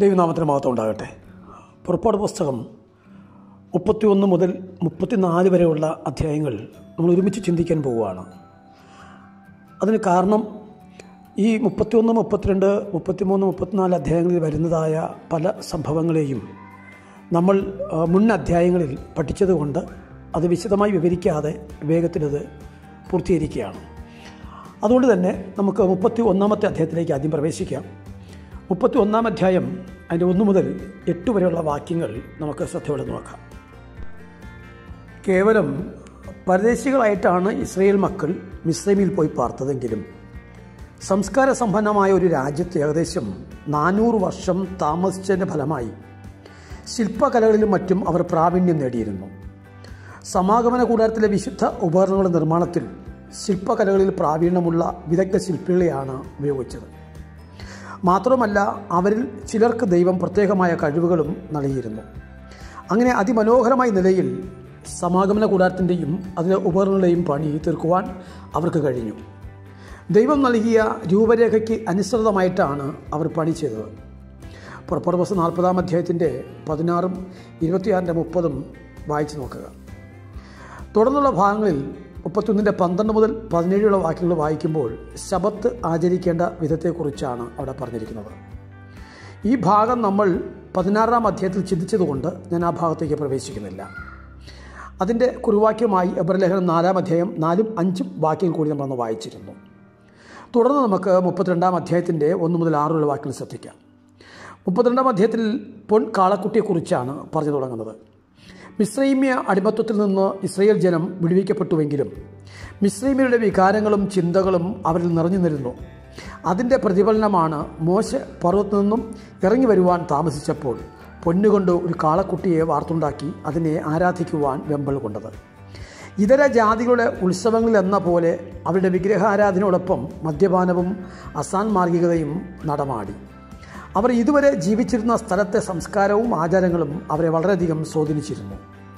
ദൈവനാമത്തിന് മഹത്വം ഉണ്ടാകട്ടെ പുറപ്പാട് പുസ്തകം മുപ്പത്തിയൊന്ന് മുതൽ മുപ്പത്തിനാല് വരെയുള്ള അധ്യായങ്ങൾ നമ്മൾ ഒരുമിച്ച് ചിന്തിക്കാൻ പോവുകയാണ് അതിന് കാരണം ഈ മുപ്പത്തിയൊന്ന് മുപ്പത്തിരണ്ട് മുപ്പത്തിമൂന്ന് മുപ്പത്തിനാല് അധ്യായങ്ങളിൽ വരുന്നതായ പല സംഭവങ്ങളെയും നമ്മൾ ആ, മുൻ അധ്യായങ്ങളിൽ പഠിച്ചതുകൊണ്ട് അത് വിശദമായി വിവരിക്കാതെ വേഗത്തിലത് പൂർത്തീകരിക്കുകയാണ് അതുകൊണ്ട് തന്നെ നമുക്ക് മുപ്പത്തി ഒന്നാമത്തെ അധ്യായത്തിലേക്ക് ആദ്യം പ്രവേശിക്കാം മുപ്പത്തി ഒന്നാം അധ്യായം അതിൻ്റെ ഒന്ന് മുതൽ എട്ട് വരെയുള്ള വാക്യങ്ങൾ നമുക്ക് ശ്രദ്ധയോടെ നോക്കാം കേവലം പരദേശികളായിട്ടാണ് ഇസ്രയേൽ മക്കൾ മിസ്രൈമിൽ പോയി പാർത്തതെങ്കിലും സംസ്കാര സമ്പന്നമായ ഒരു രാജ്യത്ത് ഏകദേശം നാനൂറ് വർഷം താമസിച്ചതിൻ്റെ ഫലമായി ശില്പകലകളിലും മറ്റും അവർ പ്രാവീണ്യം നേടിയിരുന്നു സമാഗമന കൂടാരത്തിലെ വിശുദ്ധ ഉപകരണങ്ങളുടെ നിർമ്മാണത്തിൽ ശില്പകലകളിൽ പ്രാവീണ്യമുള്ള വിദഗ്ധ ശില്പികളെയാണ് ഉപയോഗിച്ചത് മാത്രമല്ല അവരിൽ ചിലർക്ക് ദൈവം പ്രത്യേകമായ കഴിവുകളും നൽകിയിരുന്നു അങ്ങനെ അതിമനോഹരമായ നിലയിൽ സമാഗമന കൂടാരത്തിൻ്റെയും അതിലെ ഉപകരണങ്ങളെയും പണി തീർക്കുവാൻ അവർക്ക് കഴിഞ്ഞു ദൈവം നൽകിയ രൂപരേഖയ്ക്ക് അനുസൃതമായിട്ടാണ് അവർ പണി ചെയ്തത് പുറപ്പാട് ദിവസം നാൽപ്പതാം അധ്യായത്തിൻ്റെ പതിനാറും ഇരുപത്തിയാറിൻ്റെ മുപ്പതും വായിച്ചു നോക്കുക തുടർന്നുള്ള ഭാഗങ്ങളിൽ മുപ്പത്തൊന്നിൻ്റെ പന്ത്രണ്ട് മുതൽ പതിനേഴുള്ള വാക്യങ്ങൾ വായിക്കുമ്പോൾ ശബത്ത് ആചരിക്കേണ്ട വിധത്തെക്കുറിച്ചാണ് അവിടെ പറഞ്ഞിരിക്കുന്നത് ഈ ഭാഗം നമ്മൾ പതിനാറാം അധ്യായത്തിൽ ചിന്തിച്ചതുകൊണ്ട് ഞാൻ ആ ഭാഗത്തേക്ക് പ്രവേശിക്കുന്നില്ല അതിൻ്റെ കുറുവാക്യമായി എബ്രലേഖനം നാലാം അധ്യായം നാലും അഞ്ചും വാക്യം കൂടി നമ്മളൊന്ന് വായിച്ചിരുന്നു തുടർന്ന് നമുക്ക് മുപ്പത്തിരണ്ടാം അധ്യായത്തിൻ്റെ ഒന്ന് മുതൽ ആറുള്ള വാക്യങ്ങൾ ശ്രദ്ധിക്കാം മുപ്പത്തിരണ്ടാം അധ്യായത്തിൽ പൊൻ കാളക്കുട്ടിയെക്കുറിച്ചാണ് പറഞ്ഞു തുടങ്ങുന്നത് മിശ്രൈമ്യ അടിമത്വത്തിൽ നിന്ന് ഇസ്രയേൽ ജനം വിടുവിക്കപ്പെട്ടുവെങ്കിലും മിശ്രൈമ്യരുടെ വികാരങ്ങളും ചിന്തകളും അവരിൽ നിറഞ്ഞു നിന്നിരുന്നു അതിൻ്റെ പ്രതിഫലനമാണ് മോശ പർവ്വത്തിൽ നിന്നും ഇറങ്ങി വരുവാൻ താമസിച്ചപ്പോൾ പൊന്നുകൊണ്ട് ഒരു കാളക്കുട്ടിയെ വാർത്തുണ്ടാക്കി അതിനെ ആരാധിക്കുവാൻ വെമ്പൽ കൊണ്ടത് ഇതര ജാതികളുടെ ഉത്സവങ്ങളിൽ എന്ന പോലെ അവരുടെ വിഗ്രഹാരാധനയോടൊപ്പം മദ്യപാനവും അസാൻമാർഗികതയും നടമാടി അവർ ഇതുവരെ ജീവിച്ചിരുന്ന സ്ഥലത്തെ സംസ്കാരവും ആചാരങ്ങളും അവരെ വളരെയധികം സ്വാധീനിച്ചിരുന്നു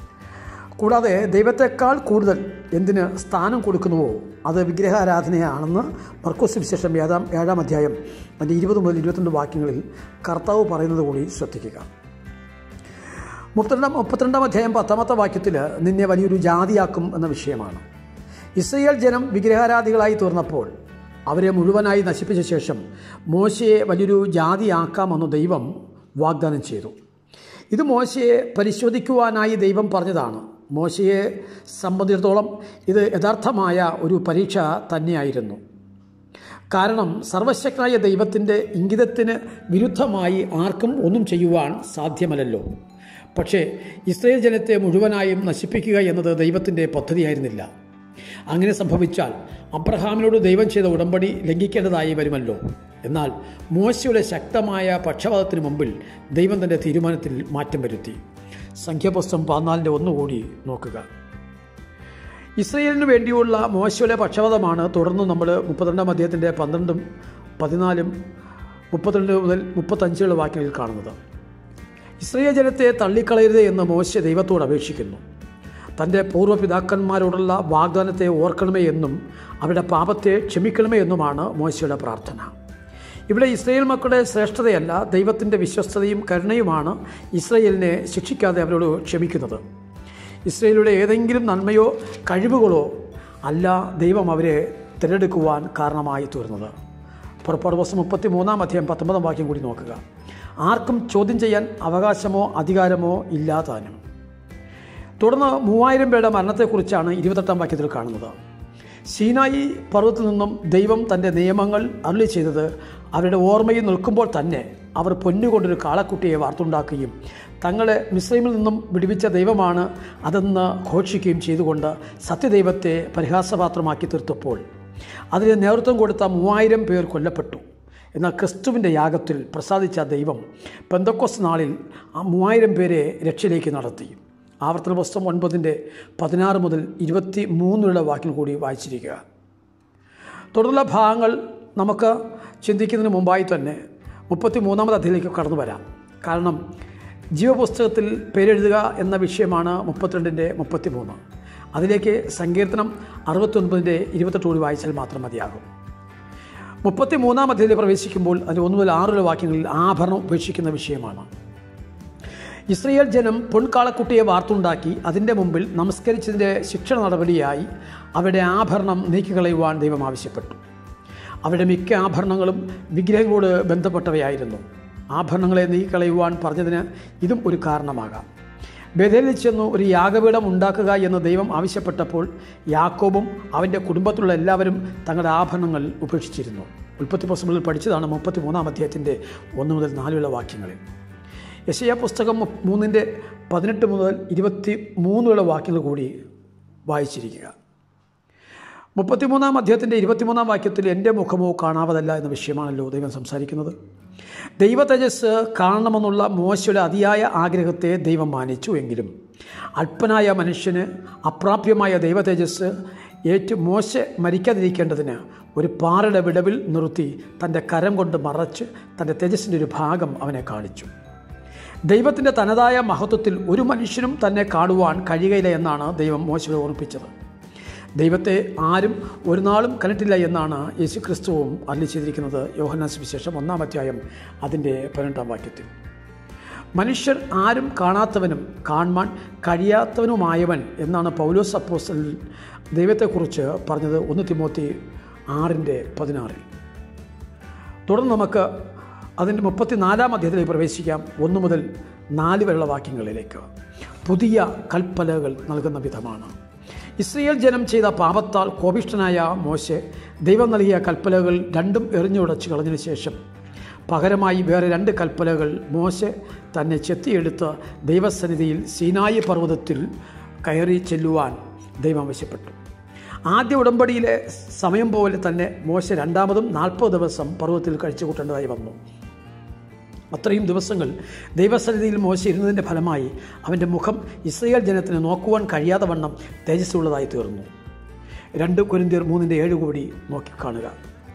കൂടാതെ ദൈവത്തെക്കാൾ കൂടുതൽ എന്തിന് സ്ഥാനം കൊടുക്കുന്നുവോ അത് വിഗ്രഹാരാധനയാണെന്ന് മർക്കോസ് വിശേഷം ഏഴാം ഏഴാം അധ്യായം അതിൻ്റെ ഇരുപത് മുതൽ ഇരുപത്തിരണ്ട് വാക്യങ്ങളിൽ കർത്താവ് പറയുന്നത് കൂടി ശ്രദ്ധിക്കുക മുപ്പത്തിരണ്ടാം മുപ്പത്തിരണ്ടാം അധ്യായം പത്താമത്തെ വാക്യത്തിൽ നിന്നെ വലിയൊരു ജാതിയാക്കും എന്ന വിഷയമാണ് ഇസ്രയേൽ ജനം വിഗ്രഹാരാധികളായി തീർന്നപ്പോൾ അവരെ മുഴുവനായി നശിപ്പിച്ച ശേഷം മോശയെ വലിയൊരു ജാതിയാക്കാമെന്ന് ദൈവം വാഗ്ദാനം ചെയ്തു ഇത് മോശയെ പരിശോധിക്കുവാനായി ദൈവം പറഞ്ഞതാണ് മോശയെ സംബന്ധിച്ചിടത്തോളം ഇത് യഥാർത്ഥമായ ഒരു പരീക്ഷ തന്നെയായിരുന്നു കാരണം സർവശക്തനായ ദൈവത്തിൻ്റെ ഇംഗിതത്തിന് വിരുദ്ധമായി ആർക്കും ഒന്നും ചെയ്യുവാൻ സാധ്യമല്ലല്ലോ പക്ഷേ ഇസ്രയേൽ ജനത്തെ മുഴുവനായും നശിപ്പിക്കുക എന്നത് ദൈവത്തിൻ്റെ പദ്ധതിയായിരുന്നില്ല അങ്ങനെ സംഭവിച്ചാൽ അബ്രഹാമിനോട് ദൈവം ചെയ്ത ഉടമ്പടി ലംഘിക്കേണ്ടതായി വരുമല്ലോ എന്നാൽ മോശയുടെ ശക്തമായ പക്ഷപാതത്തിന് മുമ്പിൽ ദൈവം തൻ്റെ തീരുമാനത്തിൽ മാറ്റം വരുത്തി സംഖ്യാപുസ്തകം പതിനാലിൻ്റെ ഒന്നുകൂടി നോക്കുക ഇസ്രയേലിന് വേണ്ടിയുള്ള മോശയുടെ പക്ഷപാതമാണ് തുടർന്ന് നമ്മൾ മുപ്പത്തിരണ്ടാം അധ്യായത്തിൻ്റെ പന്ത്രണ്ടും പതിനാലും മുപ്പത്തിരണ്ട് മുതൽ മുപ്പത്തഞ്ചുള്ള വാക്യങ്ങളിൽ കാണുന്നത് ഇസ്രയേൽ ജനത്തെ തള്ളിക്കളയരുത് എന്ന് മോശ ദൈവത്തോട് അപേക്ഷിക്കുന്നു തൻ്റെ പൂർവ്വപിതാക്കന്മാരോടുള്ള വാഗ്ദാനത്തെ ഓർക്കണമേ എന്നും അവരുടെ പാപത്തെ ക്ഷമിക്കണമേ എന്നുമാണ് മോശയുടെ പ്രാർത്ഥന ഇവിടെ ഇസ്രയേൽ മക്കളുടെ ശ്രേഷ്ഠതയല്ല ദൈവത്തിൻ്റെ വിശ്വസ്തതയും കരുണയുമാണ് ഇസ്രയേലിനെ ശിക്ഷിക്കാതെ അവരോട് ക്ഷമിക്കുന്നത് ഇസ്രയേലിയുടെ ഏതെങ്കിലും നന്മയോ കഴിവുകളോ അല്ല ദൈവം അവരെ തിരഞ്ഞെടുക്കുവാൻ കാരണമായി തീർന്നത് പുറപ്പാട് ദിവസം മുപ്പത്തി മൂന്നാം അധ്യായം പത്തൊമ്പതാം വാക്യം കൂടി നോക്കുക ആർക്കും ചോദ്യം ചെയ്യാൻ അവകാശമോ അധികാരമോ ഇല്ലാതാനും തുടർന്ന് മൂവായിരം പേരുടെ മരണത്തെക്കുറിച്ചാണ് ഇരുപത്തെട്ടാം വാക്യത്തിൽ കാണുന്നത് സീനായി പർവ്വത്തിൽ നിന്നും ദൈവം തൻ്റെ നിയമങ്ങൾ അരുളി ചെയ്തത് അവരുടെ ഓർമ്മയിൽ നിൽക്കുമ്പോൾ തന്നെ അവർ പൊന്നുകൊണ്ടൊരു കാളക്കുട്ടിയെ വാർത്തുണ്ടാക്കുകയും തങ്ങളെ മിശ്രമിൽ നിന്നും വിടുവിച്ച ദൈവമാണ് അതെന്ന് ഘോഷിക്കുകയും ചെയ്തുകൊണ്ട് സത്യദൈവത്തെ പരിഹാസപാത്രമാക്കി തീർത്തപ്പോൾ അതിന് നേതൃത്വം കൊടുത്ത മൂവായിരം പേർ കൊല്ലപ്പെട്ടു എന്നാൽ ക്രിസ്തുവിൻ്റെ യാഗത്തിൽ പ്രസാദിച്ച ദൈവം പെന്തക്കോസ് നാളിൽ ആ മൂവായിരം പേരെ രക്ഷയിലേക്ക് നടത്തി ആവർത്തന പുസ്തകം ഒൻപതിൻ്റെ പതിനാറ് മുതൽ ഇരുപത്തി മൂന്നുള്ള വാക്കിൽ കൂടി വായിച്ചിരിക്കുക തുടർന്നുള്ള ഭാഗങ്ങൾ നമുക്ക് ചിന്തിക്കുന്നതിന് മുമ്പായി തന്നെ മുപ്പത്തി മൂന്നാമത് അധ്യയത്തിലേക്ക് കടന്നു വരാം കാരണം ജീവപുസ്തകത്തിൽ പേരെഴുതുക എന്ന വിഷയമാണ് മുപ്പത്തിരണ്ടിൻ്റെ മുപ്പത്തി മൂന്ന് അതിലേക്ക് സങ്കീർത്തനം അറുപത്തൊൻപതിൻ്റെ ഇരുപത്തെട്ട് കൂടി വായിച്ചാൽ മാത്രം മതിയാകും മുപ്പത്തി മൂന്നാം അധ്യായത്തിൽ പ്രവേശിക്കുമ്പോൾ അതിൻ്റെ ഒന്ന് മുതൽ ആറുള്ള വാക്യങ്ങളിൽ ആഭരണം ഉപേക്ഷിക്കുന്ന വിഷയമാണ് ഇസ്രയേൽ ജനം പൊൻകാളക്കുട്ടിയെ വാർത്തുണ്ടാക്കി അതിൻ്റെ മുമ്പിൽ നമസ്കരിച്ചതിൻ്റെ ശിക്ഷണ നടപടിയായി അവരുടെ ആഭരണം നീക്കിക്കളയുവാൻ ദൈവം ആവശ്യപ്പെട്ടു അവരുടെ മിക്ക ആഭരണങ്ങളും വിഗ്രഹങ്ങളോട് ബന്ധപ്പെട്ടവയായിരുന്നു ആഭരണങ്ങളെ നീക്കിക്കളയുവാൻ പറഞ്ഞതിന് ഇതും ഒരു കാരണമാകാം ബദലിൽ ചെന്നു ഒരു യാഗപീഠം ഉണ്ടാക്കുക എന്ന് ദൈവം ആവശ്യപ്പെട്ടപ്പോൾ യാക്കോബും അവൻ്റെ കുടുംബത്തിലുള്ള എല്ലാവരും തങ്ങളുടെ ആഭരണങ്ങൾ ഉപേക്ഷിച്ചിരുന്നു ഉൽപ്പത്തി പുസ്തകങ്ങളിൽ പഠിച്ചതാണ് മുപ്പത്തി മൂന്നാം അധ്യായത്തിൻ്റെ ഒന്ന് മുതൽ നാലുള്ള വാക്യങ്ങളിൽ യശയ പുസ്തകം മൂന്നിൻ്റെ പതിനെട്ട് മുതൽ ഇരുപത്തി മൂന്നുള്ള വാക്യങ്ങൾ കൂടി വായിച്ചിരിക്കുക മുപ്പത്തിമൂന്നാം അധ്യായത്തിൻ്റെ ഇരുപത്തിമൂന്നാം വാക്യത്തിൽ എൻ്റെ മുഖമോ കാണാവതല്ല എന്ന വിഷയമാണല്ലോ ദൈവം സംസാരിക്കുന്നത് ദൈവ തേജസ് കാണണമെന്നുള്ള മോശയുടെ അതിയായ ആഗ്രഹത്തെ ദൈവം മാനിച്ചു എങ്കിലും അല്പനായ മനുഷ്യന് അപ്രാപ്യമായ ദൈവ തേജസ് ഏറ്റു മോശ മരിക്കാതിരിക്കേണ്ടതിന് ഒരു പാറയുടെ വിടവിൽ നിർത്തി തൻ്റെ കരം കൊണ്ട് മറച്ച് തൻ്റെ തേജസ്സിൻ്റെ ഒരു ഭാഗം അവനെ കാണിച്ചു ദൈവത്തിൻ്റെ തനതായ മഹത്വത്തിൽ ഒരു മനുഷ്യനും തന്നെ കാണുവാൻ കഴിയുകയില്ല എന്നാണ് ദൈവം മോശയെ ഓർമ്മിപ്പിച്ചത് ദൈവത്തെ ആരും ഒരു നാളും കണ്ടിട്ടില്ല എന്നാണ് യേശു ക്രിസ്തുവും അല്ലി ചെയ്തിരിക്കുന്നത് യോഹന്നാൻ സുവിശേഷം ഒന്നാം അധ്യായം അതിൻ്റെ പതിനെട്ടാം വാക്യത്തിൽ മനുഷ്യർ ആരും കാണാത്തവനും കാണുവാൻ കഴിയാത്തവനുമായവൻ എന്നാണ് പൗലോസ് അപ്പോസ്റ്റൽ ദൈവത്തെക്കുറിച്ച് പറഞ്ഞത് ഒന്ന് തിമോത്തി ആറിൻ്റെ പതിനാറിൽ തുടർന്ന് നമുക്ക് അതിൻ്റെ മുപ്പത്തിനാലാം അധ്യായത്തിലേക്ക് പ്രവേശിക്കാം ഒന്ന് മുതൽ നാല് വരെയുള്ള വാക്യങ്ങളിലേക്ക് പുതിയ കൽപ്പലകൾ നൽകുന്ന വിധമാണ് ഇസ്രയേൽ ജനം ചെയ്ത പാപത്താൽ കോപിഷ്ഠനായ മോശെ ദൈവം നൽകിയ കൽപ്പലകൾ രണ്ടും എറിഞ്ഞുടച്ച് കളഞ്ഞതിന് ശേഷം പകരമായി വേറെ രണ്ട് കൽപ്പലകൾ മോശെ തന്നെ ചെത്തിയെടുത്ത് ദൈവസന്നിധിയിൽ സീനായി പർവ്വതത്തിൽ കയറി ചെല്ലുവാൻ ദൈവം ആവശ്യപ്പെട്ടു ആദ്യ ഉടമ്പടിയിലെ സമയം പോലെ തന്നെ മോശ രണ്ടാമതും നാൽപ്പത് ദിവസം പർവ്വതത്തിൽ കഴിച്ചു കൂട്ടേണ്ടതായി വന്നു അത്രയും ദിവസങ്ങൾ ദൈവസന്നിധിയിൽ മോശ ഇരുന്നതിൻ്റെ ഫലമായി അവൻ്റെ മുഖം ഇസ്രയേൽ ജനത്തിന് നോക്കുവാൻ കഴിയാതെ വണ്ണം തേജസ്സുള്ളതായി തീർന്നു രണ്ട് കുരിന്തിയർ മൂന്നിൻ്റെ ഏഴ് കൂടി നോക്കിക്കാണുക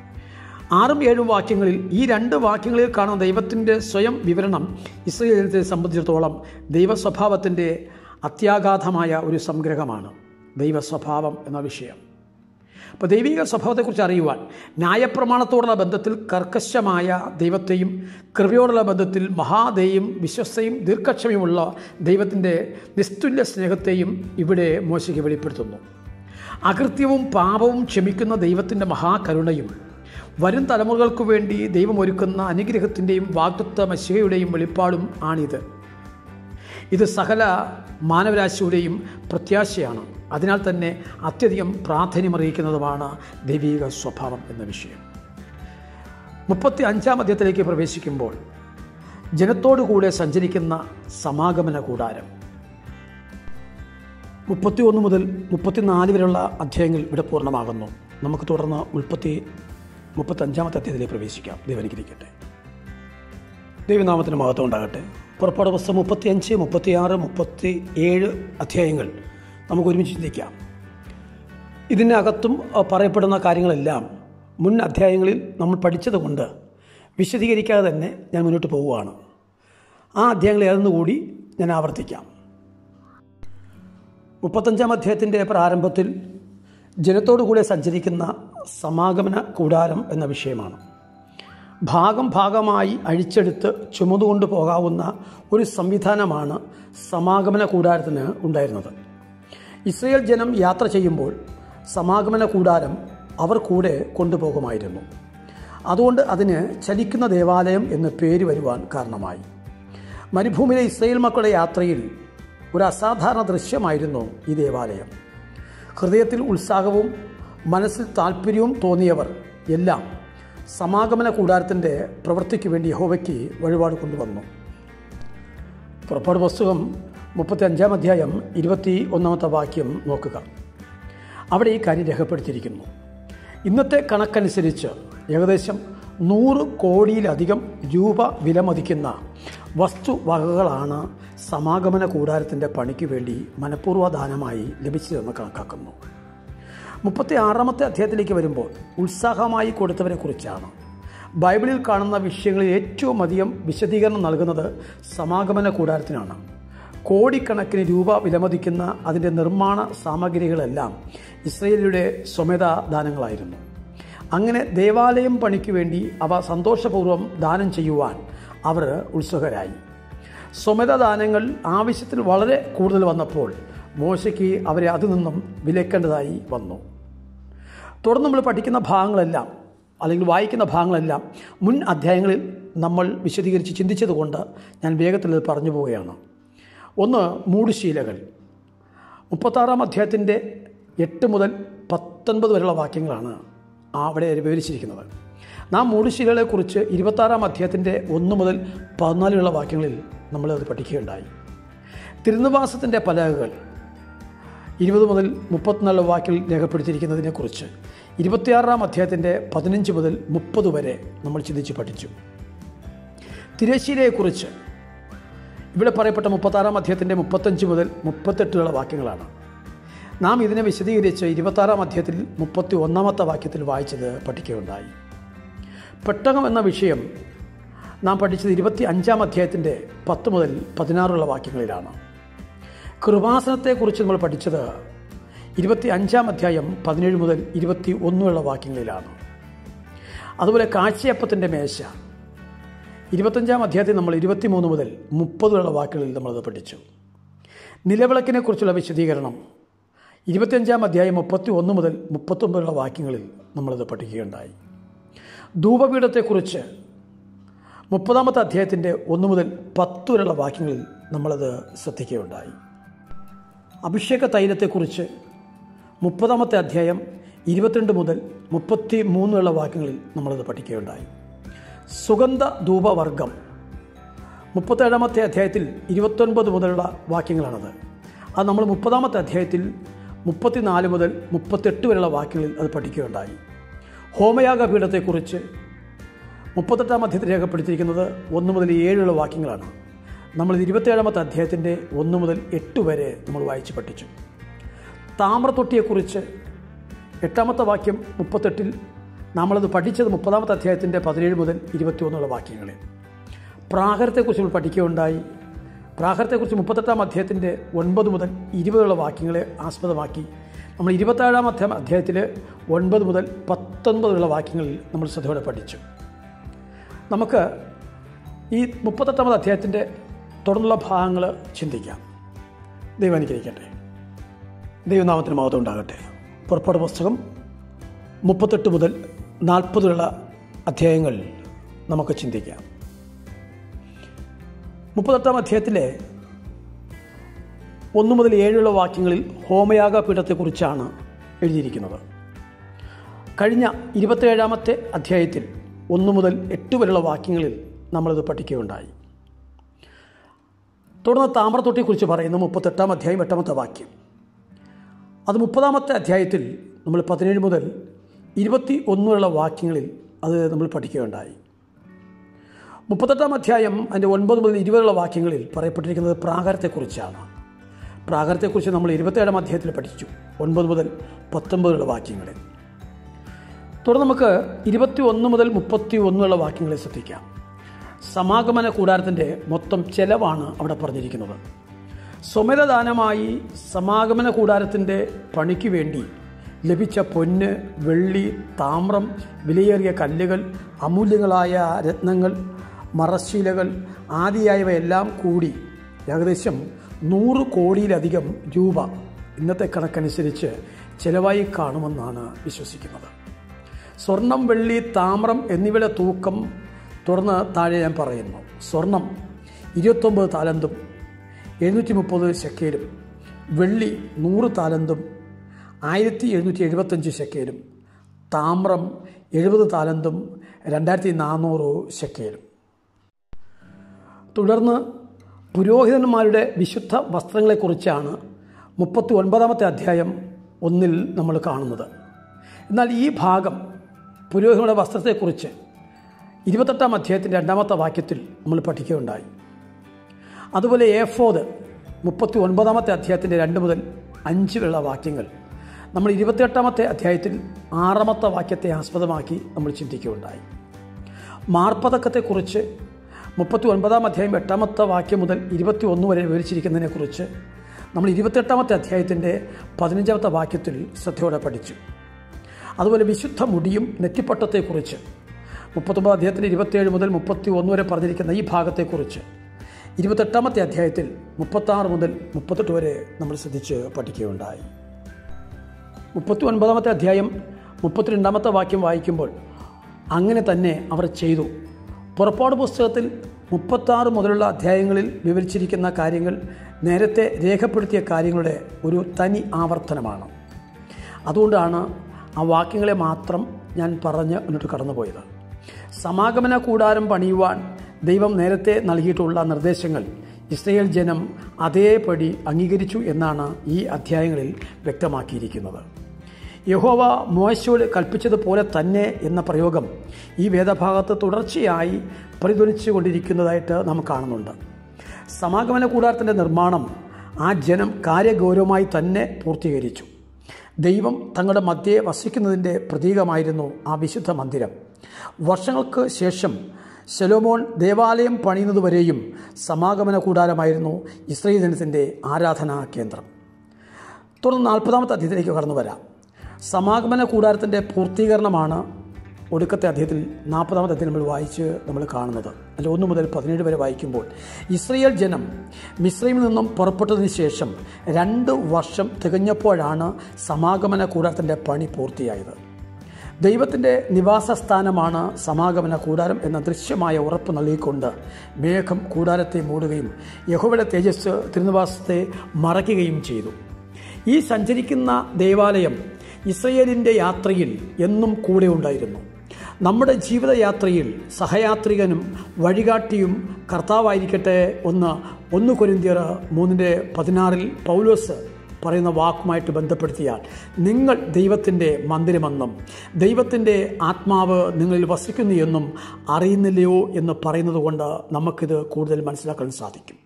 ആറും ഏഴും വാക്യങ്ങളിൽ ഈ രണ്ട് വാക്യങ്ങളിൽ കാണുന്ന ദൈവത്തിൻ്റെ സ്വയം വിവരണം ഇസ്രയേൽ ജനത്തെ സംബന്ധിച്ചിടത്തോളം ദൈവസ്വഭാവത്തിൻ്റെ അത്യാഘാതമായ ഒരു സംഗ്രഹമാണ് ദൈവസ്വഭാവം എന്ന വിഷയം അപ്പോൾ ദൈവിക സ്വഭാവത്തെക്കുറിച്ച് അറിയുവാൻ ന്യായപ്രമാണത്തോടുള്ള ബന്ധത്തിൽ കർക്കശമായ ദൈവത്തെയും കൃപയോടുള്ള ബന്ധത്തിൽ മഹാദയും വിശ്വസ്തയും ദീർഘക്ഷമയുമുള്ള ദൈവത്തിൻ്റെ നിസ്തുല്യ സ്നേഹത്തെയും ഇവിടെ മോശയ്ക്ക് വെളിപ്പെടുത്തുന്നു അകൃത്യവും പാപവും ക്ഷമിക്കുന്ന ദൈവത്തിൻ്റെ മഹാകരുണയും വരും തലമുറകൾക്ക് വേണ്ടി ദൈവം ഒരുക്കുന്ന അനുഗ്രഹത്തിൻ്റെയും വാഗ്ദത്വ മശികയുടെയും വെളിപ്പാടും ആണിത് ഇത് സകല മാനവരാശിയുടെയും പ്രത്യാശയാണ് അതിനാൽ തന്നെ അത്യധികം പ്രാധാന്യമറിയിക്കുന്നതുമാണ് ദൈവിക സ്വഭാവം എന്ന വിഷയം മുപ്പത്തി അഞ്ചാം അധ്യായത്തിലേക്ക് പ്രവേശിക്കുമ്പോൾ ജനത്തോടു കൂടെ സഞ്ചരിക്കുന്ന സമാഗമന കൂടാരം മുപ്പത്തി ഒന്ന് മുതൽ മുപ്പത്തിനാല് വരെയുള്ള അധ്യായങ്ങൾ ഇവിടെ പൂർണ്ണമാകുന്നു നമുക്ക് തുടർന്ന് മുപ്പത്തി മുപ്പത്തഞ്ചാമത്തെ അധ്യായത്തിലേക്ക് പ്രവേശിക്കാം ദൈവനിക്കിരിക്കട്ടെ ദൈവനാമത്തിന് മഹത്വം ഉണ്ടാകട്ടെ പുറപ്പാട് പുസ്തകം മുപ്പത്തിയഞ്ച് മുപ്പത്തിയാറ് മുപ്പത്തി ഏഴ് അധ്യായങ്ങൾ നമുക്ക് ഒരുമിച്ച് ചിന്തിക്കാം ഇതിനകത്തും പറയപ്പെടുന്ന കാര്യങ്ങളെല്ലാം മുൻ അധ്യായങ്ങളിൽ നമ്മൾ പഠിച്ചതുകൊണ്ട് വിശദീകരിക്കാതെ തന്നെ ഞാൻ മുന്നോട്ട് പോവുകയാണ് ആ അധ്യായങ്ങൾ ഏതെന്നുകൂടി ഞാൻ ആവർത്തിക്കാം മുപ്പത്തഞ്ചാം അധ്യായത്തിൻ്റെ പ്രാരംഭത്തിൽ ജനത്തോടു കൂടെ സഞ്ചരിക്കുന്ന സമാഗമന കൂടാരം എന്ന വിഷയമാണ് ഭാഗം ഭാഗമായി അഴിച്ചെടുത്ത് ചുമതുകൊണ്ട് പോകാവുന്ന ഒരു സംവിധാനമാണ് സമാഗമന കൂടാരത്തിന് ഉണ്ടായിരുന്നത് ഇസ്രയേൽ ജനം യാത്ര ചെയ്യുമ്പോൾ സമാഗമന കൂടാരം അവർ കൂടെ കൊണ്ടുപോകുമായിരുന്നു അതുകൊണ്ട് അതിന് ചലിക്കുന്ന ദേവാലയം എന്ന് പേര് വരുവാൻ കാരണമായി മരുഭൂമിയിലെ ഇസ്രയേൽ മക്കളുടെ യാത്രയിൽ ഒരു അസാധാരണ ദൃശ്യമായിരുന്നു ഈ ദേവാലയം ഹൃദയത്തിൽ ഉത്സാഹവും മനസ്സിൽ താല്പര്യവും തോന്നിയവർ എല്ലാം സമാഗമന കൂടാരത്തിൻ്റെ പ്രവൃത്തിക്ക് വേണ്ടി യഹോവയ്ക്ക് വഴിപാട് കൊണ്ടുവന്നു പുറപ്പാട് പുസ്തകം മുപ്പത്തി അഞ്ചാം അധ്യായം ഇരുപത്തി ഒന്നാമത്തെ വാക്യം നോക്കുക അവിടെ ഈ കാര്യം രേഖപ്പെടുത്തിയിരിക്കുന്നു ഇന്നത്തെ കണക്കനുസരിച്ച് ഏകദേശം നൂറ് കോടിയിലധികം രൂപ വിലമതിക്കുന്ന വസ്തുവകകളാണ് സമാഗമന കൂടാരത്തിൻ്റെ പണിക്ക് വേണ്ടി മനഃപൂർവ്വ ദാനമായി ലഭിച്ചതെന്ന് കണക്കാക്കുന്നു മുപ്പത്തി ആറാമത്തെ അധ്യായത്തിലേക്ക് വരുമ്പോൾ ഉത്സാഹമായി കൊടുത്തവരെ കുറിച്ചാണ് ബൈബിളിൽ കാണുന്ന വിഷയങ്ങളിൽ ഏറ്റവും അധികം വിശദീകരണം നൽകുന്നത് സമാഗമന കൂടാരത്തിനാണ് കോടിക്കണക്കിന് രൂപ വിലമതിക്കുന്ന അതിൻ്റെ നിർമ്മാണ സാമഗ്രികളെല്ലാം ഇസ്രയേലിയുടെ സ്വമേധാ ദാനങ്ങളായിരുന്നു അങ്ങനെ ദേവാലയം പണിക്ക് വേണ്ടി അവ സന്തോഷപൂർവ്വം ദാനം ചെയ്യുവാൻ അവർ ഉത്സുകരായി സ്വമത ദാനങ്ങൾ ആവശ്യത്തിൽ വളരെ കൂടുതൽ വന്നപ്പോൾ മോശയ്ക്ക് അവരെ അതിൽ നിന്നും വിലക്കേണ്ടതായി വന്നു തുടർന്ന് നമ്മൾ പഠിക്കുന്ന ഭാഗങ്ങളെല്ലാം അല്ലെങ്കിൽ വായിക്കുന്ന ഭാഗങ്ങളെല്ലാം മുൻ അധ്യായങ്ങളിൽ നമ്മൾ വിശദീകരിച്ച് ചിന്തിച്ചതുകൊണ്ട് ഞാൻ വേഗത്തിൽ ഇത് പറഞ്ഞു പോവുകയാണ് ഒന്ന് മൂടുശീലകൾ മുപ്പത്താറാം അധ്യായത്തിൻ്റെ എട്ട് മുതൽ പത്തൊൻപത് വരെയുള്ള വാക്യങ്ങളാണ് അവിടെ വിവരിച്ചിരിക്കുന്നത് നാം മൂടുശീലകളെക്കുറിച്ച് ഇരുപത്താറാം അധ്യായത്തിൻ്റെ ഒന്ന് മുതൽ പതിനാലിലുള്ള വാക്യങ്ങളിൽ നമ്മളത് പഠിക്കുകയുണ്ടായി തിരുനിവാസത്തിൻ്റെ പലകകൾ ഇരുപത് മുതൽ മുപ്പത്തിനാല് വാക്കിൽ രേഖപ്പെടുത്തിയിരിക്കുന്നതിനെക്കുറിച്ച് ഇരുപത്തിയാറാം അധ്യായത്തിൻ്റെ പതിനഞ്ച് മുതൽ മുപ്പത് വരെ നമ്മൾ ചിന്തിച്ച് പഠിച്ചു തിരശ്ശീലയെക്കുറിച്ച് ഇവിടെ പറയപ്പെട്ട മുപ്പത്താറാം അധ്യായത്തിൻ്റെ മുപ്പത്തഞ്ച് മുതൽ മുപ്പത്തെട്ടുള്ള വാക്യങ്ങളാണ് നാം ഇതിനെ വിശദീകരിച്ച് ഇരുപത്താറാം അധ്യായത്തിൽ മുപ്പത്തി ഒന്നാമത്തെ വാക്യത്തിൽ വായിച്ചത് പഠിക്കുകയുണ്ടായി പെട്ടകം എന്ന വിഷയം നാം പഠിച്ചത് ഇരുപത്തി അഞ്ചാം അധ്യായത്തിൻ്റെ പത്ത് മുതൽ പതിനാറുള്ള വാക്യങ്ങളിലാണ് കൃപാസനത്തെക്കുറിച്ച് നമ്മൾ പഠിച്ചത് ഇരുപത്തി അഞ്ചാം അധ്യായം പതിനേഴ് മുതൽ ഇരുപത്തി ഒന്നുള്ള വാക്യങ്ങളിലാണ് അതുപോലെ കാഴ്ചയപ്പത്തിൻ്റെ മേശ ഇരുപത്തഞ്ചാം അധ്യായത്തിൽ നമ്മൾ ഇരുപത്തിമൂന്ന് മുതൽ മുപ്പതുള്ള വാക്കുകളിൽ നമ്മളത് പഠിച്ചു നിലവിളക്കിനെക്കുറിച്ചുള്ള വിശദീകരണം ഇരുപത്തിയഞ്ചാം അധ്യായം മുപ്പത്തി ഒന്ന് മുതൽ മുപ്പത്തൊമ്പതുള്ള വാക്യങ്ങളിൽ നമ്മളത് പഠിക്കുകയുണ്ടായി ധൂപപീഠത്തെക്കുറിച്ച് മുപ്പതാമത്തെ അധ്യായത്തിൻ്റെ ഒന്ന് മുതൽ പത്ത് വരെയുള്ള വാക്യങ്ങളിൽ നമ്മളത് ശ്രദ്ധിക്കുകയുണ്ടായി അഭിഷേക തൈലത്തെക്കുറിച്ച് മുപ്പതാമത്തെ അധ്യായം ഇരുപത്തിരണ്ട് മുതൽ മുപ്പത്തി മൂന്നുള്ള വാക്യങ്ങളിൽ നമ്മളത് പഠിക്കുകയുണ്ടായി സുഗന്ധ ധൂപവർഗം മുപ്പത്തേഴാമത്തെ അധ്യായത്തിൽ ഇരുപത്തൊൻപത് മുതലുള്ള വാക്യങ്ങളാണത് അത് നമ്മൾ മുപ്പതാമത്തെ അധ്യായത്തിൽ മുപ്പത്തിനാല് മുതൽ മുപ്പത്തെട്ട് വരെയുള്ള വാക്യങ്ങളിൽ അത് പഠിക്കുകയുണ്ടായി ഹോമയാഗ പീഠത്തെക്കുറിച്ച് മുപ്പത്തെട്ടാം അധ്യായത്തിൽ രേഖപ്പെടുത്തിയിരിക്കുന്നത് ഒന്ന് മുതൽ ഏഴുള്ള വാക്യങ്ങളാണ് നമ്മൾ ഇരുപത്തേഴാമത്തെ അധ്യായത്തിൻ്റെ ഒന്ന് മുതൽ എട്ട് വരെ നമ്മൾ വായിച്ച് പഠിച്ചു താമ്രത്തൊട്ടിയെക്കുറിച്ച് എട്ടാമത്തെ വാക്യം മുപ്പത്തെട്ടിൽ നമ്മളത് പഠിച്ചത് മുപ്പതാമത്തെ അധ്യായത്തിൻ്റെ പതിനേഴ് മുതൽ ഇരുപത്തിയൊന്നുള്ള വാക്യങ്ങളിൽ പ്രാഹരത്തെക്കുറിച്ച് നമ്മൾ പഠിക്കുകയുണ്ടായി പ്രാഹരത്തെക്കുറിച്ച് മുപ്പത്തെട്ടാം അധ്യായത്തിൻ്റെ ഒൻപത് മുതൽ ഇരുപതുള്ള വാക്യങ്ങളെ ആസ്പദമാക്കി നമ്മൾ ഇരുപത്തേഴാം അധ്യായം അധ്യായത്തിൽ ഒൻപത് മുതൽ പത്തൊൻപതുള്ള വാക്യങ്ങളിൽ നമ്മൾ ശ്രദ്ധയോടെ പഠിച്ചു നമുക്ക് ഈ മുപ്പത്തെട്ടാമത് അധ്യായത്തിൻ്റെ തുടർന്നുള്ള ഭാഗങ്ങൾ ചിന്തിക്കാം ദൈവം അനുഗ്രഹിക്കട്ടെ ദൈവനാമത്തിന് മഹത്വം ഉണ്ടാകട്ടെ പുറപ്പാട് പുസ്തകം മുപ്പത്തെട്ട് മുതൽ നാൽപ്പതുള്ള അധ്യായങ്ങൾ നമുക്ക് ചിന്തിക്കാം മുപ്പത്തെട്ടാം അധ്യായത്തിലെ ഒന്ന് മുതൽ ഏഴുള്ള വാക്യങ്ങളിൽ ഹോമയാഗ പീഠത്തെക്കുറിച്ചാണ് എഴുതിയിരിക്കുന്നത് കഴിഞ്ഞ ഇരുപത്തേഴാമത്തെ അധ്യായത്തിൽ ഒന്ന് മുതൽ എട്ട് വരെയുള്ള വാക്യങ്ങളിൽ നമ്മളിത് പഠിക്കുകയുണ്ടായി തുടർന്ന് താമ്രത്തൊട്ടിയെക്കുറിച്ച് പറയുന്ന മുപ്പത്തെട്ടാം അധ്യായം എട്ടാമത്തെ വാക്യം അത് മുപ്പതാമത്തെ അധ്യായത്തിൽ നമ്മൾ പതിനേഴ് മുതൽ ഇരുപത്തി ഒന്നുള്ള വാക്യങ്ങളിൽ അത് നമ്മൾ പഠിക്കുകയുണ്ടായി മുപ്പത്തെട്ടാം അധ്യായം അതിൻ്റെ ഒൻപത് മുതൽ ഇരുപതുള്ള വാക്യങ്ങളിൽ പറയപ്പെട്ടിരിക്കുന്നത് പ്രാകാരത്തെക്കുറിച്ചാണ് പ്രാകാരത്തെക്കുറിച്ച് നമ്മൾ ഇരുപത്തേഴാം അധ്യായത്തിൽ പഠിച്ചു ഒൻപത് മുതൽ പത്തൊമ്പതുള്ള വാക്യങ്ങളിൽ തുടർന്ന് നമുക്ക് ഇരുപത്തി ഒന്ന് മുതൽ മുപ്പത്തി ഒന്നുള്ള വാക്യങ്ങളെ ശ്രദ്ധിക്കാം സമാഗമന കൂടാരത്തിൻ്റെ മൊത്തം ചെലവാണ് അവിടെ പറഞ്ഞിരിക്കുന്നത് സ്വമേധദാനമായി സമാഗമന കൂടാരത്തിൻ്റെ പണിക്ക് വേണ്ടി ലഭിച്ച പൊന്ന് വെള്ളി താമ്രം വിലയേറിയ കല്ലുകൾ അമൂല്യങ്ങളായ രത്നങ്ങൾ മറശീലകൾ ആദിയായവയെല്ലാം കൂടി ഏകദേശം നൂറ് കോടിയിലധികം രൂപ ഇന്നത്തെ കണക്കനുസരിച്ച് ചിലവായി കാണുമെന്നാണ് വിശ്വസിക്കുന്നത് സ്വർണം വെള്ളി താമ്രം എന്നിവയുടെ തൂക്കം തുറന്ന് താഴെ ഞാൻ പറയുന്നു സ്വർണം ഇരുപത്തൊമ്പത് താലന്തും എഴുന്നൂറ്റി മുപ്പത് ശക്കേലും വെള്ളി നൂറ് താലന്തും ആയിരത്തി എഴുന്നൂറ്റി എഴുപത്തഞ്ച് ശക്കേലും താമ്രം എഴുപത് താലന്തും രണ്ടായിരത്തി നാനൂറ് ശക്കേലും തുടർന്ന് പുരോഹിതന്മാരുടെ വിശുദ്ധ വസ്ത്രങ്ങളെക്കുറിച്ചാണ് മുപ്പത്തി ഒൻപതാമത്തെ അധ്യായം ഒന്നിൽ നമ്മൾ കാണുന്നത് എന്നാൽ ഈ ഭാഗം പുരോഹിതരുടെ വസ്ത്രത്തെക്കുറിച്ച് ഇരുപത്തെട്ടാം അധ്യായത്തിൻ്റെ രണ്ടാമത്തെ വാക്യത്തിൽ നമ്മൾ പഠിക്കുകയുണ്ടായി അതുപോലെ ഏഫോദ് മുപ്പത്തി ഒൻപതാമത്തെ അധ്യായത്തിൻ്റെ രണ്ട് മുതൽ അഞ്ച് വരെയുള്ള വാക്യങ്ങൾ നമ്മൾ ഇരുപത്തിയെട്ടാമത്തെ അധ്യായത്തിൽ ആറാമത്തെ വാക്യത്തെ ആസ്പദമാക്കി നമ്മൾ ചിന്തിക്കുകയുണ്ടായി മാർപ്പതക്കത്തെക്കുറിച്ച് മുപ്പത്തി ഒൻപതാം അധ്യായം എട്ടാമത്തെ വാക്യം മുതൽ ഇരുപത്തി ഒന്ന് വരെ വിവരിച്ചിരിക്കുന്നതിനെക്കുറിച്ച് നമ്മൾ ഇരുപത്തെട്ടാമത്തെ അധ്യായത്തിൻ്റെ പതിനഞ്ചാമത്തെ വാക്യത്തിൽ ശ്രദ്ധയോടെ പഠിച്ചു അതുപോലെ വിശുദ്ധ മുടിയും നെറ്റിപ്പട്ടത്തെക്കുറിച്ച് മുപ്പത്തൊമ്പത് അധ്യായത്തിൻ്റെ ഇരുപത്തിയേഴ് മുതൽ മുപ്പത്തി ഒന്ന് വരെ പറഞ്ഞിരിക്കുന്ന ഈ ഭാഗത്തെക്കുറിച്ച് ഇരുപത്തെട്ടാമത്തെ അധ്യായത്തിൽ മുപ്പത്താറ് മുതൽ മുപ്പത്തെട്ട് വരെ നമ്മൾ ശ്രദ്ധിച്ച് പഠിക്കുകയുണ്ടായി മുപ്പത്തി ഒൻപതാമത്തെ അധ്യായം മുപ്പത്തിരണ്ടാമത്തെ വാക്യം വായിക്കുമ്പോൾ അങ്ങനെ തന്നെ അവർ ചെയ്തു പുറപ്പാട് പുസ്തകത്തിൽ മുപ്പത്താറ് മുതലുള്ള അധ്യായങ്ങളിൽ വിവരിച്ചിരിക്കുന്ന കാര്യങ്ങൾ നേരത്തെ രേഖപ്പെടുത്തിയ കാര്യങ്ങളുടെ ഒരു തനി ആവർത്തനമാണ് അതുകൊണ്ടാണ് ആ വാക്യങ്ങളെ മാത്രം ഞാൻ പറഞ്ഞ് മുന്നോട്ട് കടന്നുപോയത് സമാഗമന കൂടാരം പണിയുവാൻ ദൈവം നേരത്തെ നൽകിയിട്ടുള്ള നിർദ്ദേശങ്ങൾ ഇസ്രയേൽ ജനം അതേപടി അംഗീകരിച്ചു എന്നാണ് ഈ അധ്യായങ്ങളിൽ വ്യക്തമാക്കിയിരിക്കുന്നത് യഹോവ മോശയോട് കൽപ്പിച്ചതുപോലെ തന്നെ എന്ന പ്രയോഗം ഈ വേദഭാഗത്ത് തുടർച്ചയായി പ്രതിധ്വനിച്ചു കൊണ്ടിരിക്കുന്നതായിട്ട് നാം കാണുന്നുണ്ട് സമാഗമന കൂടാരത്തിൻ്റെ നിർമ്മാണം ആ ജനം കാര്യഗൗരവമായി തന്നെ പൂർത്തീകരിച്ചു ദൈവം തങ്ങളുടെ മധ്യേ വസിക്കുന്നതിൻ്റെ പ്രതീകമായിരുന്നു ആ വിശുദ്ധ മന്ദിരം വർഷങ്ങൾക്ക് ശേഷം ശലോമോൻ ദേവാലയം പണിയുന്നതുവരെയും സമാഗമന കൂടാരമായിരുന്നു ഇസ്രയേൽ ജനത്തിൻ്റെ ആരാധനാ കേന്ദ്രം തുടർന്ന് നാൽപ്പതാമത്തെ അധ്യയത്തിലേക്ക് കടന്നു വരാം സമാഗമന കൂടാരത്തിൻ്റെ പൂർത്തീകരണമാണ് ഒടുക്കത്തെ അധ്യയത്തിൽ നാൽപ്പതാമത്തെ അധ്യയം നമ്മൾ വായിച്ച് നമ്മൾ കാണുന്നത് അല്ല ഒന്ന് മുതൽ പതിനേഴ് വരെ വായിക്കുമ്പോൾ ഇസ്രയേൽ ജനം മിശ്രയിൽ നിന്നും പുറപ്പെട്ടതിന് ശേഷം രണ്ട് വർഷം തികഞ്ഞപ്പോഴാണ് സമാഗമന കൂടാരത്തിൻ്റെ പണി പൂർത്തിയായത് ദൈവത്തിൻ്റെ നിവാസസ്ഥാനമാണ് സമാഗമന കൂടാരം എന്ന ദൃശ്യമായ ഉറപ്പ് നൽകിക്കൊണ്ട് മേഘം കൂടാരത്തെ മൂടുകയും യഹോവയുടെ തേജസ് തിരുനിവാസത്തെ മറയ്ക്കുകയും ചെയ്തു ഈ സഞ്ചരിക്കുന്ന ദേവാലയം ഇസ്രയേലിൻ്റെ യാത്രയിൽ എന്നും കൂടെ ഉണ്ടായിരുന്നു നമ്മുടെ ജീവിതയാത്രയിൽ സഹയാത്രികനും വഴികാട്ടിയും കർത്താവായിരിക്കട്ടെ ഒന്ന് ഒന്ന് കൊരിന്തിയർ മൂന്നിൻ്റെ പതിനാറിൽ പൗലോസ് പറയുന്ന വാക്കുമായിട്ട് ബന്ധപ്പെടുത്തിയാൽ നിങ്ങൾ ദൈവത്തിൻ്റെ മന്ദിരമെന്നും ദൈവത്തിൻ്റെ ആത്മാവ് നിങ്ങളിൽ വസിക്കുന്നു എന്നും അറിയുന്നില്ലയോ എന്ന് പറയുന്നത് കൊണ്ട് നമുക്കിത് കൂടുതൽ മനസ്സിലാക്കാൻ സാധിക്കും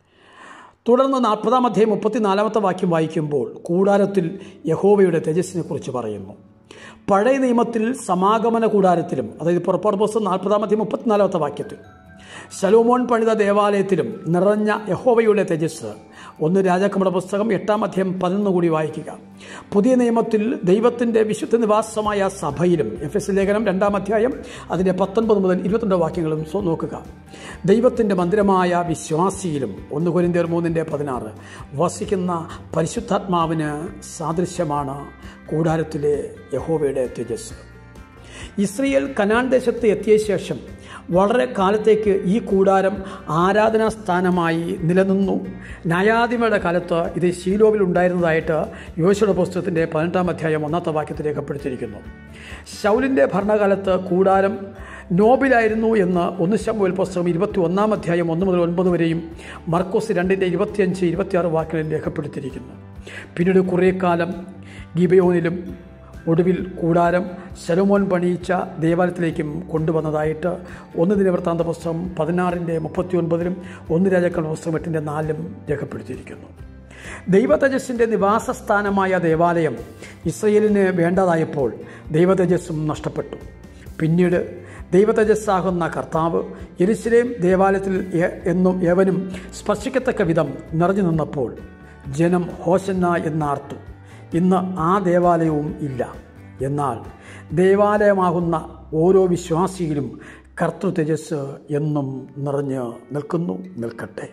തുടർന്ന് നാൽപ്പതാം അധ്യായം മുപ്പത്തിനാലാമത്തെ വാക്യം വായിക്കുമ്പോൾ കൂടാരത്തിൽ യഹോവയുടെ തേജസ്സിനെ കുറിച്ച് പറയുന്നു പഴയ നിയമത്തിൽ സമാഗമന കൂടാരത്തിലും അതായത് പുറപ്പാട് പുസ്തകം നാൽപ്പതാം അധ്യായം മുപ്പത്തിനാലാമത്തെ വാക്യത്തിൽ ശലോമോൻ പണിത ദേവാലയത്തിലും നിറഞ്ഞ യഹോവയുടെ തേജസ് ഒന്ന് രാജാക്കമ്മയുടെ പുസ്തകം എട്ടാം അധ്യായം പതിനൊന്ന് കൂടി വായിക്കുക പുതിയ നിയമത്തിൽ ദൈവത്തിൻ്റെ വിശുദ്ധ നിവാസമായ സഭയിലും എഫ് എസ് ലേഖനം രണ്ടാം അധ്യായം അതിൻ്റെ പത്തൊൻപത് മുതൽ ഇരുപത്തിരണ്ട് വാക്യങ്ങളും സോ നോക്കുക ദൈവത്തിൻ്റെ മന്ദിരമായ വിശ്വാസിയിലും ഒന്ന് കൊരിന്തിയർ മൂന്നിൻ്റെ പതിനാറ് വസിക്കുന്ന പരിശുദ്ധാത്മാവിന് സാദൃശ്യമാണ് കൂടാരത്തിലെ യഹോവയുടെ തേജസ് ഇസ്രയേൽ കനാൻ ദേശത്ത് എത്തിയ ശേഷം വളരെ കാലത്തേക്ക് ഈ കൂടാരം ആരാധനാ സ്ഥാനമായി നിലനിന്നു ന്യായാധിപയുടെ കാലത്ത് ഇത് ശീലോവിൽ ഉണ്ടായിരുന്നതായിട്ട് യോശയുടെ പുസ്തകത്തിൻ്റെ പതിനെട്ടാം അധ്യായം ഒന്നാമത്തെ വാക്യത്തിൽ രേഖപ്പെടുത്തിയിരിക്കുന്നു ശൗലിൻ്റെ ഭരണകാലത്ത് കൂടാരം നോബിലായിരുന്നു എന്ന് ഒന്ന് ശമ്പുവൽ പുസ്തകം ഇരുപത്തി ഒന്നാം അധ്യായം ഒന്ന് മുതൽ ഒൻപത് വരെയും മർക്കോസ് രണ്ടിൻ്റെ ഇരുപത്തിയഞ്ച് ഇരുപത്തിയാറ് വാക്കുകളിൽ രേഖപ്പെടുത്തിയിരിക്കുന്നു പിന്നീട് കുറേ കാലം ഗിബയോനിലും ഒടുവിൽ കൂടാരം ശലോമോൻ പണിയിച്ച ദേവാലയത്തിലേക്കും കൊണ്ടുവന്നതായിട്ട് ഒന്ന് ദിനവൃത്താന്ത പുസ്തകം പതിനാറിൻ്റെ മുപ്പത്തി ഒൻപതിലും ഒന്ന് രാജാക്കളുടെ പുസ്തകം എട്ടിൻ്റെ നാലിലും രേഖപ്പെടുത്തിയിരിക്കുന്നു ദൈവതേജസ്സിൻ്റെ നിവാസസ്ഥാനമായ ദേവാലയം ഇസ്രയേലിന് വേണ്ടതായപ്പോൾ ദൈവതേജസ്സും നഷ്ടപ്പെട്ടു പിന്നീട് ദൈവതേജസ്സാകുന്ന കർത്താവ് യെരുസലേം ദേവാലയത്തിൽ എ- എന്നും ഏവനും സ്പർശിക്കത്തക്ക വിധം നിറഞ്ഞു നിന്നപ്പോൾ ജനം ഹോശന്ന എന്നാർത്തു ഇന്ന് ആ ദേവാലയവും ഇല്ല എന്നാൽ ദേവാലയമാകുന്ന ഓരോ വിശ്വാസിയിലും കർത്തൃ തേജസ് എന്നും നിറഞ്ഞ് നിൽക്കുന്നു നിൽക്കട്ടെ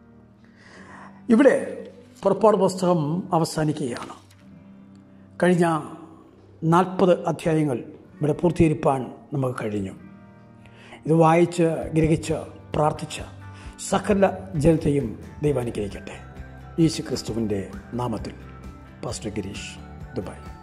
ഇവിടെ പുറപ്പാട് പുസ്തകം അവസാനിക്കുകയാണ് കഴിഞ്ഞ നാൽപ്പത് അധ്യായങ്ങൾ ഇവിടെ പൂർത്തീകരിപ്പാൻ നമുക്ക് കഴിഞ്ഞു ഇത് വായിച്ച് ഗ്രഹിച്ച് പ്രാർത്ഥിച്ച് സകല ജനത്തെയും ദൈവാനുഗ്രഹിക്കട്ടെ യേശു ക്രിസ്തുവിൻ്റെ നാമത്തിൽ പാസ്റ്റർ ഗിരീഷ് ദുബായ്